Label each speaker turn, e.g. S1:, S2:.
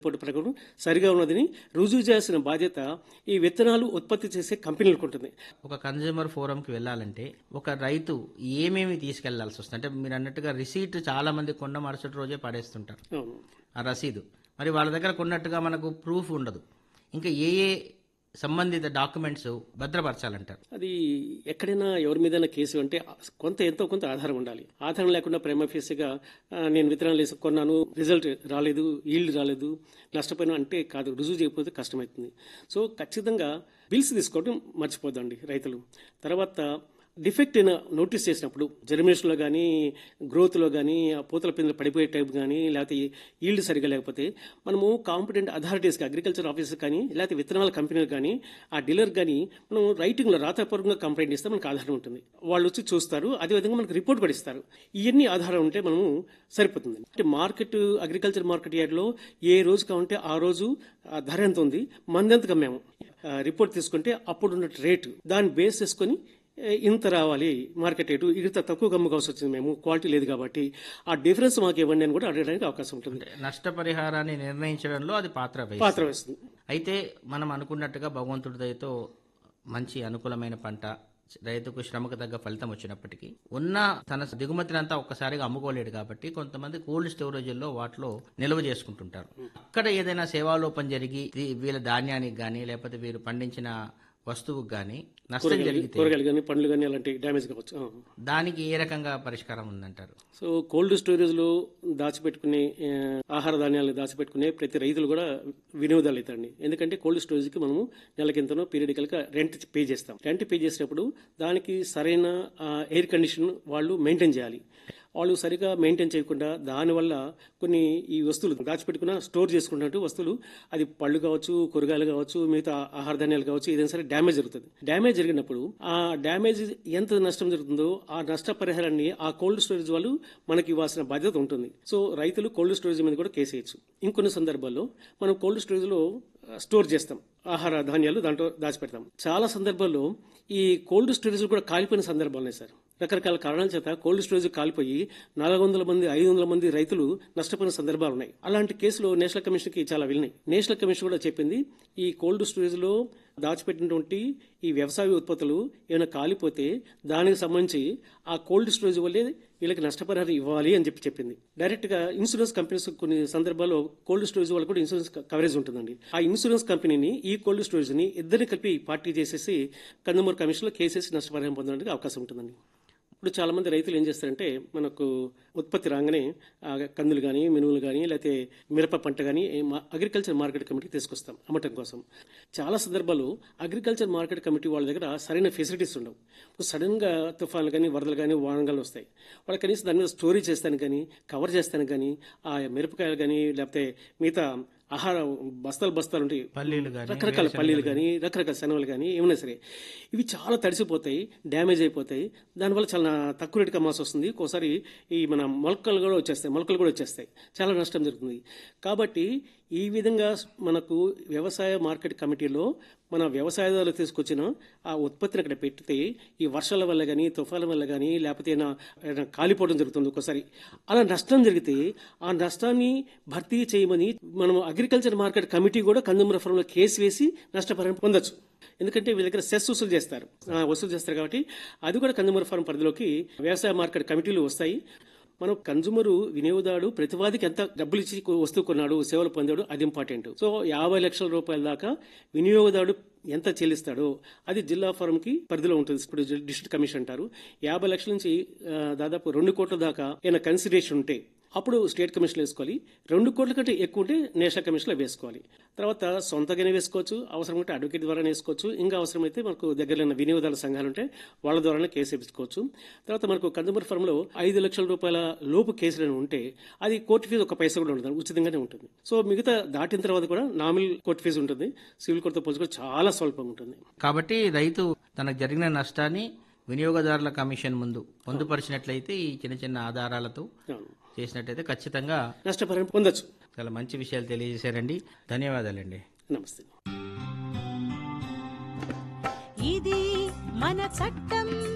S1: Report ప్రకారం సరిగా ఉన్నదని రుజువు చేయాల్సిన బాధ్యత ఈ విత్తనాలు ఉత్పత్తి చేసే కంపెనీలకు ఉంటుంది
S2: ఒక కన్జ్యూమర్ ఫోరంకి వెళ్ళాలంటే ఒక రైతు ఏమేమి తీసుకెళ్లాల్సి వస్తుంది అంటే మీరు అన్నట్టుగా రిసీట్ చాలా మంది కొన్న మరుసటి రోజే పడేస్తుంటారు
S1: అవును
S2: ఆ రసీదు మరి వాళ్ళ దగ్గర కొన్నట్టుగా మనకు ప్రూఫ్ ఉండదు ఇంకా ఏ ఏ సంబంధిత డాక్యుమెంట్స్ భద్రపరచాలంటారు
S1: అది ఎక్కడైనా ఎవరి మీదైనా కేసు అంటే కొంత ఎంతో కొంత ఆధారం ఉండాలి ఆధారం లేకుండా ప్రేమఫేసిగా నేను విత్తనాలు వేసి కొన్నాను రిజల్ట్ రాలేదు ఈల్డ్ రాలేదు నష్టపోయినా అంటే కాదు రుజువు చేయకపోతే కష్టమవుతుంది సో ఖచ్చితంగా బిల్స్ తీసుకోవడం మర్చిపోద్దండి రైతులు తర్వాత డిఫెక్ట్ అయిన నోటీస్ చేసినప్పుడు జర్మినేషన్లో కానీ గ్రోత్లో కానీ ఆ పూతల పిందెలు పడిపోయే టైప్ కానీ లేకపోతే ఈల్డ్ సరిగా లేకపోతే మనము కాంపిటెంట్ అథారిటీస్కి అగ్రికల్చర్ ఆఫీసర్ కానీ లేకపోతే విత్తనాల కంపెనీలు కానీ ఆ డీలర్ కానీ మనం రైటింగ్లో రాతపూర్వకంగా కంప్లైంట్ ఇస్తే మనకు ఆధారం ఉంటుంది వాళ్ళు వచ్చి చూస్తారు అదేవిధంగా మనకు రిపోర్ట్ కూడా ఇస్తారు ఇవన్నీ ఆధారం ఉంటే మనము సరిపోతుంది అంటే మార్కెట్ అగ్రికల్చర్ మార్కెట్ యార్డ్లో ఏ రోజు కావంటే ఆ రోజు ఆ ధర ఎంత ఉంది మందెంత మేము రిపోర్ట్ తీసుకుంటే అప్పుడున్న రేటు దాన్ని బేస్ చేసుకొని ఏ, ఇంత రావాలి మార్కెట్ రేటు ఇంత తక్కువ అమ్ముకోవాల్సి వచ్చింది మేము క్వాలిటీ లేదు కాబట్టి ఆ డిఫరెన్స్ మాకు ఇవ్వండి అని కూడా అడగడానికి అవకాశం ఉంటుంది
S2: నష్టపరిహారాన్ని నిర్ణయించడంలో అది పాత్ర వహిస్తుంది.
S1: పాత్ర వేస్తుంది
S2: అయితే మనం అనుకున్నట్టుగా భగవంతుడి దయతో మంచి అనుకూలమైన పంట రైతుకు శ్రమకు తగ్గ ఫలితం వచ్చినప్పటికీ ఉన్న తన దిగుమతినంతా ఒక్కసారిగా అమ్ముకోలేడు కాబట్టి కొంతమంది కోల్డ్ స్టోరేజ్లో వాటిలో నిల్వ చేసుకుంటుంటారు అక్కడ ఏదైనా సేవాలోపం జరిగి ఈ- వీళ్ళ ధాన్యానికి కానీ లేకపోతే వీరు పండించిన వస్తువుకు కానీ నష్టం జరిగితే
S1: కూరగాయలు కానీ పండ్లు కానీ అలాంటి డ్యామేజ్ కావచ్చు ఆ.
S2: దానికి ఏ రకంగా పరిష్కారం ఉందంటారు
S1: సో కోల్డ్ స్టోరేజ్లో దాచిపెట్టుకునే ఆ, ఆహార ధాన్యాలు దాచిపెట్టుకునే ప్రతి రైతులు కూడా వినియోగదాలు అవుతారండి ఎందుకంటే కోల్డ్ స్టోరేజ్కి మనము నెలకింతనో పీరియడికల్గా రెంట్ పే చేస్తాం రెంట్ పే చేసినప్పుడు దానికి సరైన ఎయిర్ కండిషన్ వాళ్ళు మెయింటైన్ చేయాలి వాళ్ళు సరిగా మెయింటైన్ చేయకుండా దానివల్ల కొన్ని ఈ వస్తువులు దాచిపెట్టుకున్న స్టోర్ చేసుకున్నట్టు వస్తువులు అది పళ్ళు కావచ్చు కూరగాయలు కావచ్చు మిగతా ఆహార ధాన్యాలు కావచ్చు ఏదైనా సరే డ్యామేజ్ జరుగుతుంది డ్యామేజ్ జరిగినప్పుడు ఆ డ్యామేజ్ ఎంత నష్టం జరుగుతుందో ఆ నష్ట పరిహారాన్ని ఆ కోల్డ్ స్టోరేజ్ వాళ్ళు మనకి ఇవ్వాల్సిన బాధ్యత ఉంటుంది సో రైతులు కోల్డ్ స్టోరేజ్ మీద కూడా కేసు వేయచ్చు ఇంకొన్ని సందర్భాల్లో మనం కోల్డ్ స్టోరేజ్లో స్టోర్ చేస్తాం ఆహార ధాన్యాలు దాంట్లో దాచిపెడతాం చాలా సందర్భాల్లో ఈ కోల్డ్ స్టోరేజ్ కూడా కాలిపోయిన సందర్భాలు ఉన్నాయి సార్ రకరకాల కారణాల చేత కోల్డ్ స్టోరేజ్ కాలిపోయి నాలుగు వందల మంది ఐదు వందల మంది రైతులు నష్టపోయిన సందర్భాలు ఉన్నాయి అలాంటి కేసులు నేషనల్ కమిషన్కి చాలా వెళ్ళినాయి నేషనల్ కమిషన్ కూడా చెప్పింది ఈ కోల్డ్ స్టోరేజ్లో దాచిపెట్టినటువంటి ఈ వ్యవసాయ ఉత్పత్తులు ఏమైనా కాలిపోతే దానికి సంబంధించి ఆ కోల్డ్ స్టోరేజ్ వల్లే వీళ్ళకి నష్టపరిహారం ఇవ్వాలి అని చెప్పి చెప్పింది డైరెక్ట్ గా ఇన్సూరెన్స్ కంపెనీస్ కొన్ని సందర్భాల్లో కోల్డ్ స్టోరేజ్ వాళ్ళకి కూడా ఇన్సూరెన్స్ కవరేజ్ ఉంటుందండి ఆ ఇన్సూరెన్స్ కంపెనీని ఈ కోల్డ్ స్టోరేజ్ ని ఇద్దరిని కలిపి పార్టీ చేసేసి కన్జ్యూమర్ కమిషన్ లో కేసేసి నష్టపరిహారం పొందడానికి అవకాశం ఉంటుందండి ఇప్పుడు చాలా మంది రైతులు ఏం చేస్తారంటే మనకు ఉత్పత్తి రాగానే ఆ కందులు కానీ మినువులు కానీ లేకపోతే మిరప పంట కానీ అగ్రికల్చర్ మార్కెట్ కమిటీకి తీసుకొస్తాం అమ్మటం కోసం చాలా సందర్భాల్లో అగ్రికల్చర్ మార్కెట్ కమిటీ వాళ్ళ దగ్గర సరైన ఫెసిలిటీస్ ఉండవు ఇప్పుడు సడన్గా తుఫాన్లు కానీ వరదలు కానీ వానగాలు వస్తాయి వాళ్ళకి కనీసం దాని మీద స్టోరీ చేస్తాను కానీ కవర్ చేస్తాను కానీ ఆ మిరపకాయలు కానీ లేకపోతే మిగతా ఆహార బస్తాలు బస్తాలు ఉంటాయి
S2: పల్లీలు కానీ
S1: రకరకాల పల్లీలు కానీ రకరకాల శనగలు కానీ ఏమైనా సరే ఇవి చాలా తడిసిపోతాయి డ్యామేజ్ అయిపోతాయి దానివల్ల చాలా తక్కువ రేటుకి అమ్మాల్సి వస్తుంది ఒక్కోసారి ఈ మన మొలకలు కూడా వచ్చేస్తాయి మొలకలు కూడా వచ్చేస్తాయి చాలా నష్టం జరుగుతుంది కాబట్టి ఈ విధంగా మనకు వ్యవసాయ మార్కెట్ కమిటీలో మన వ్యవసాయదారులు తీసుకొచ్చిన ఆ ఉత్పత్తిని అక్కడ పెడితే ఈ వర్షాల వల్ల కానీ తుఫాల వల్ల కానీ లేకపోతే ఏమైనా ఏమైనా కాలిపోవడం జరుగుతుంది ఒక్కోసారి అలా నష్టం జరిగితే ఆ నష్టాన్ని భర్తీ చేయమని మనం అగ్రికల్చర్ మార్కెట్ కమిటీ కూడా కన్జ్యూమర్ ఫోరంలో కేసు వేసి నష్టపరిహారం పొందొచ్చు ఎందుకంటే వీళ్ళ దగ్గర సెస్ వసూలు చేస్తారు ఆ, వసూలు చేస్తారు కాబట్టి అది కూడా కన్జ్యూమర్ ఫారం పరిధిలోకి వ్యవసాయ మార్కెట్ కమిటీలు వస్తాయి మనం కన్జ్యూమరు వినియోగదారుడు ప్రతివాదికి ఎంత డబ్బులు ఇచ్చి వస్తువు కొన్నాడు సేవలు పొందాడు అది ఇంపార్టెంట్ సో యాభై లక్షల రూపాయల దాకా వినియోగదారుడు ఎంత చెల్లిస్తాడో అది జిల్లా ఫారంకి పరిధిలో ఉంటుంది ఇప్పుడు డిస్ట్రిక్ట్ కమిషన్ అంటారు యాభై లక్షల నుంచి ఆ, దాదాపు రెండు కోట్ల దాకా ఏమైనా కన్సిడరేషన్ ఉంటే అప్పుడు స్టేట్ కమిషన్లో వేసుకోవాలి రెండు కోట్ల కంటే ఎక్కువ ఉంటే నేషనల్ కమిషన్లో వేసుకోవాలి తర్వాత సొంతగానే వేసుకోవచ్చు అవసరం ఉంటే అడ్వకేట్ ద్వారా వేసుకోవచ్చు ఇంకా అవసరమైతే మనకు దగ్గరలో ఉన్న వినియోగదారుల సంఘాలు ఉంటే వాళ్ళ ద్వారానే కేసు వేసుకోవచ్చు తర్వాత మనకు కన్జ్యూమర్ ఫారంలో ఐదు లక్షల రూపాయల లోపు కేసులు ఉంటే అది కోర్టు ఫీజు ఒక పైసా కూడా ఉంటుంది ఉచితంగానే ఉంటుంది సో మిగతా దాటిన తర్వాత కూడా నామినల్ కోర్టు ఫీజు ఉంటుంది సివిల్ కోర్టుతో పోల్చుకొని చాలా స్వల్పంగా ఉంటుంది
S2: కాబట్టి రైతు తనకు జరిగిన నష్టాన్ని వినియోగదారుల కమిషన్ ముందు పొందుపరిచినట్లయితే ఈ చిన్న చిన్న ఆధారాలతో
S1: అవును.
S2: చేసినట్లయితే ఖచ్చితంగా
S1: నష్టపరిహారం పొందొచ్చు
S2: చాలా మంచి విషయాలు తెలియజేశారండి ధన్యవాదాలండి
S1: నమస్తే
S3: ఇది మన చట్టం